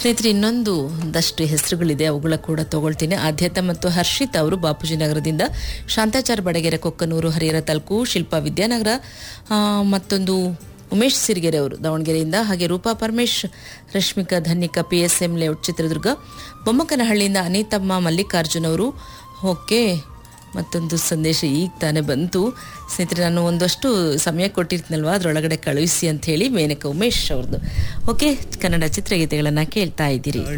ಸ್ನೇಹಿತರೆ ಇನ್ನೊಂದು ಒಂದಷ್ಟು ಹೆಸರುಗಳಿದೆ ಅವುಗಳ ಕೂಡ ತಗೊಳ್ತೀನಿ ಆದ್ಯತ ಮತ್ತು ಹರ್ಷಿತ್ ಅವರು ಬಾಪೂಜಿ ನಗರದಿಂದ ಶಾಂತಾಚಾರ್ ಬಡಗೆರೆ ಕೊಕ್ಕನೂರು ಹರಿಹರ ತಾಲೂಕು ಶಿಲ್ಪಾ ವಿದ್ಯಾನಗರ ಆ, ಮತ್ತೊಂದು ಉಮೇಶ್ ಸಿರಿಗೆರೆ ಅವರು ದಾವಣಗೆರೆಯಿಂದ ಹಾಗೆ Roopa Paramesh Rashmika Dhannika P S M layout Chitradurga ಬೊಮ್ಮಕನಹಳ್ಳಿಯಿಂದ ಅನಿತಮ್ಮ ಮಲ್ಲಿಕಾರ್ಜುನ್ ಅವರು ಓಕೆ ಮತ್ತೊಂದು ಸಂದೇಶ ಈಗ ತಾನೇ ಬಂತು ಸ್ನೇಹಿತರೆ ನಾನು ಒಂದಷ್ಟು ಸಮಯ ಕೊಟ್ಟಿರ್ತೀನಲ್ವ ಅದರೊಳಗಡೆ ಕಳುಹಿಸಿ ಅಂತ ಹೇಳಿ ಮೇನಕ ಉಮೇಶ್ ಅವ್ರದ್ದು ಓಕೆ ಕನ್ನಡ ಚಿತ್ರಗೀತೆಗಳನ್ನು ಕೇಳ್ತಾ ಇದ್ದೀರಿ